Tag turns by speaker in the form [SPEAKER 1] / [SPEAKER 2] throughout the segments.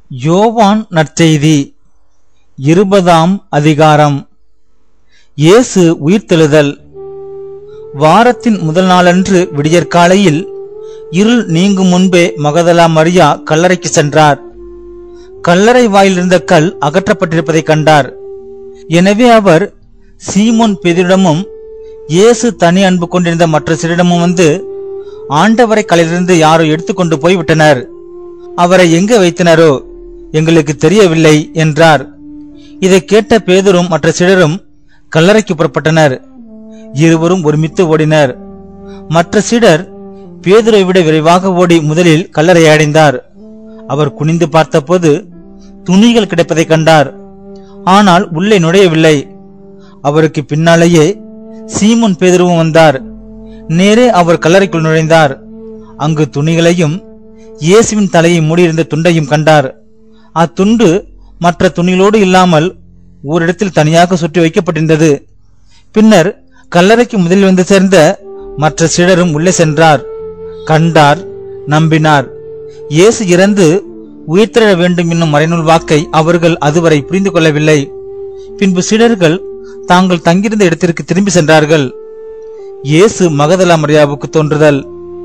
[SPEAKER 1] யோவான் நற்செய்தி இருபதாம் அதிகாரம் இயேசு உயிர்த்தெழுதல் வாரத்தின் முதல் நாளன்று விடியற்காலையில் இருள் நீங்கும் முன்பே மகதலா மரியா கல்லறைக்கு சென்றார் கல்லறை வாயிலிருந்த கல் அகற்றப்பட்டிருப்பதைக் கண்டார் எனவே அவர் சீமோன் பெதிரிடமும் இயேசு தனி அன்பு கொண்டிருந்த மற்ற சிலரிடமும் வந்து ஆண்டவரை கலையிலிருந்து யாரோ எடுத்துக்கொண்டு போய் விட்டனர் அவரை எங்க வைத்தனரோ எங்களுக்கு தெரியவில்லை என்றார் இதை கேட்ட பேதரும் மற்ற சிலரும் கல்லறைக்கு புறப்பட்டனர் இருவரும் ஒருமித்து ஓடினர் மற்ற சிலர் பேதுரை விட விரைவாக ஓடி முதலில் கல்லறையை அடைந்தார் அவர் குனிந்து பார்த்தபோது துணிகள் கிடைப்பதைக் கண்டார் ஆனால் உள்ளே நுழையவில்லை அவருக்கு பின்னாலேயே சீமோன் பேதுருவும் வந்தார் நேரே அவர் கல்லறைக்குள் நுழைந்தார் அங்கு துணிகளையும் இயேசுவின் தலையை மூடியிருந்த துண்டையும் கண்டார் அத்துண்டு மற்ற துணிகளோடு இல்லாமல் ஓரிடத்தில் தனியாக சுற்றி வைக்கப்பட்டிருந்தது பின்னர் கல்லறைக்கு முதலில் வந்து சேர்ந்த மற்ற சிலரும் உள்ளே சென்றார் கண்டார் நம்பினார் இயேசு இறந்து உயிர்த்தெழ வேண்டும் என்னும் மறைநூல் வாக்கை அவர்கள் அதுவரை புரிந்து கொள்ளவில்லை பின்பு சிலர்கள் தாங்கள் தங்கியிருந்த இடத்திற்கு திரும்பி சென்றார்கள் இயேசு மகதலா மரியாவுக்கு தோன்றுதல்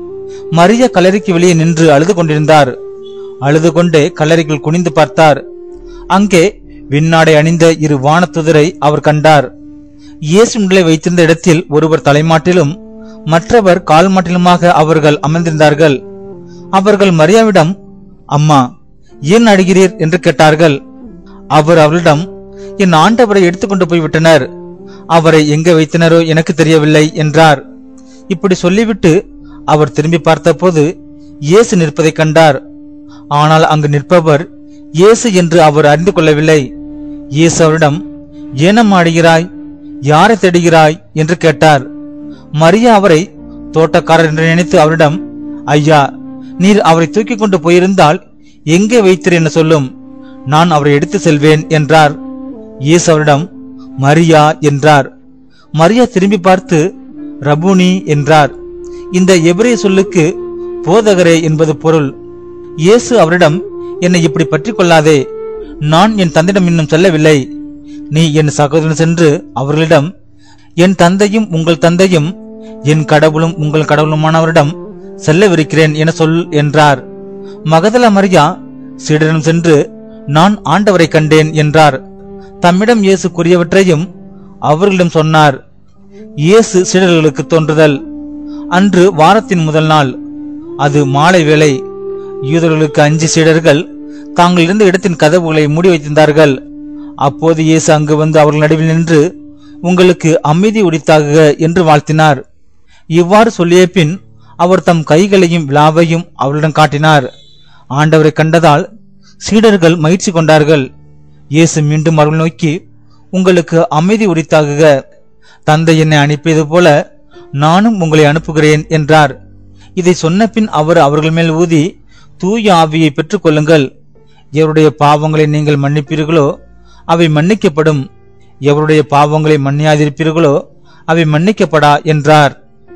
[SPEAKER 1] மரியா கல்லறைக்கு வெளியே நின்று அழுது கொண்டிருந்தார் அழுது கொண்டே கல்லறைக்குள் குனிந்து பார்த்தார் அங்கே விண்ணாடை அணிந்த இரு வானத்துதரை அவர் கண்டார் இயேசு உடலை வைத்திருந்த இடத்தில் ஒருவர் தலைமாட்டிலும் மற்றவர் கால் மாட்டிலுமாக அவர்கள் அமர்ந்திருந்தார்கள் அவர்கள் மரியாவிடம் அம்மா ஏன் அழுகிறீர் என்று கேட்டார்கள் அவர் அவளிடம் என் ஆண்டவரை எடுத்துக்கொண்டு போய்விட்டனர் அவரை எங்க வைத்தனரோ எனக்கு தெரியவில்லை என்றார் இப்படி சொல்லிவிட்டு அவர் திரும்பி பார்த்தபோது இயேசு நிற்பதைக் கண்டார் ஆனால் அங்கு நிற்பவர் இயேசு என்று அவர் அறிந்து கொள்ளவில்லை இயேசு அவரிடம் ஏனம் ஆடுகிறாய் யாரை தேடுகிறாய் என்று கேட்டார் மரியா அவரை தோட்டக்காரர் என்று நினைத்து அவரிடம் ஐயா நீர் அவரை தூக்கிக் கொண்டு போயிருந்தால் எங்கே வைத்தீர் என்று சொல்லும் நான் அவரை எடுத்து செல்வேன் என்றார் இயேசு அவரிடம் மரியா என்றார் மரியா திரும்பி பார்த்து ரபுனி என்றார் இந்த எபிரேய சொல்லுக்கு போதகரே என்பது பொருள் இயேசு அவரிடம் என்னை இப்படி பற்றிக் கொள்ளாதே நான் என் தந்தையிடம் இன்னும் செல்லவில்லை நீ என் சகோதரன் சென்று அவர்களிடம் என் தந்தையும் உங்கள் தந்தையும் என் கடவுளும் உங்கள் கடவுளுமானவரிடம் செல்லவிருக்கிறேன் என சொல் என்றார் மகதல மரியா சீடரிடம் சென்று நான் ஆண்டவரை கண்டேன் என்றார் தம்மிடம் இயேசு கூறியவற்றையும் அவர்களிடம் சொன்னார் இயேசு சீடர்களுக்கு தோன்றுதல் அன்று வாரத்தின் முதல் நாள் அது மாலை வேளை யூதர்களுக்கு அஞ்சு சீடர்கள் தாங்கள் இருந்த இடத்தின் கதவுகளை மூடி வைத்திருந்தார்கள் அப்போது இயேசு அங்கு வந்து அவர்கள் நடுவில் நின்று உங்களுக்கு அமைதி உடித்தாக என்று வாழ்த்தினார் இவ்வாறு சொல்லிய பின் அவர் தம் கைகளையும் விழாவையும் அவரிடம் காட்டினார் ஆண்டவரை கண்டதால் சீடர்கள் மகிழ்ச்சி கொண்டார்கள் இயேசு மீண்டும் அவர்கள் நோக்கி உங்களுக்கு அமைதி உரித்தாகுக தந்தை என்னை அனுப்பியது போல நானும் உங்களை அனுப்புகிறேன் என்றார் இதை சொன்ன பின் அவர் அவர்கள் மேல் ஊதி தூய ஆவியை பெற்றுக் கொள்ளுங்கள் எவருடைய பாவங்களை நீங்கள் மன்னிப்பீர்களோ அவை மன்னிக்கப்படும் எவருடைய பாவங்களை மன்னியாதிருப்பீர்களோ அவை மன்னிக்கப்படா என்றார்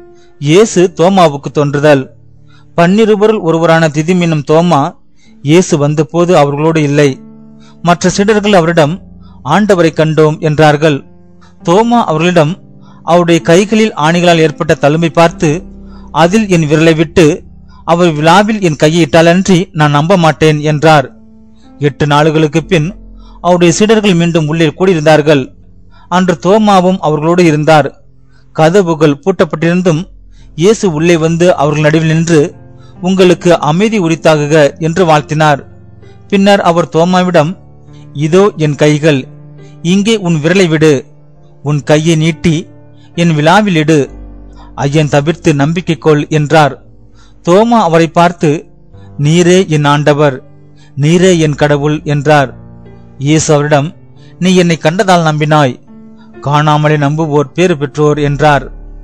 [SPEAKER 1] இயேசு தோமாவுக்கு தோன்றுதல் பன்னிருவருள் ஒருவரான திதிம் என்னும் தோமா இயேசு வந்தபோது அவர்களோடு இல்லை மற்ற சீடர்கள் அவரிடம் ஆண்டவரை கண்டோம் என்றார்கள் தோமா அவர்களிடம் அவருடைய கைகளில் ஆணிகளால் ஏற்பட்ட தழும்பை பார்த்து அதில் என் விரலை விட்டு அவர் விழாவில் என் கையை இட்டாலன்றி நான் நம்ப மாட்டேன் என்றார் எட்டு நாளுகளுக்கு பின் அவருடைய சீடர்கள் மீண்டும் உள்ளே கூடியிருந்தார்கள் அன்று தோமாவும் அவர்களோடு இருந்தார் கதவுகள் பூட்டப்பட்டிருந்தும் இயேசு உள்ளே வந்து அவர்கள் நடுவில் நின்று உங்களுக்கு அமைதி உரித்தாகுக என்று வாழ்த்தினார் பின்னர் அவர் தோமாவிடம் இதோ என் கைகள் இங்கே உன் விரலை விடு உன் கையை நீட்டி என் விழாவில் இடு ஐயன் தவிர்த்து நம்பிக்கை கொள் என்றார் தோமா அவரை பார்த்து நீரே என் ஆண்டவர் நீரே என் கடவுள் என்றார் இயேசு அவரிடம் நீ என்னை கண்டதால் நம்பினாய் காணாமலே நம்புவோர் பேறு பெற்றோர் என்றார்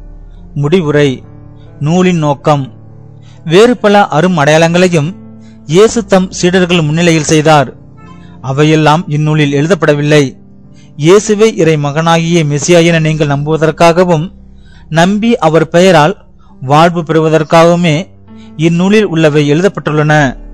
[SPEAKER 1] முடிவுரை நூலின் நோக்கம் வேறு பல அரும் அடையாளங்களையும் இயேசு தம் சீடர்கள் முன்னிலையில் செய்தார் அவையெல்லாம் இந்நூலில் எழுதப்படவில்லை இயேசுவே இறை மகனாகிய மெசியா என நீங்கள் நம்புவதற்காகவும் நம்பி அவர் பெயரால் வாழ்வு பெறுவதற்காகவுமே இந்நூலில் உள்ளவை எழுதப்பட்டுள்ளன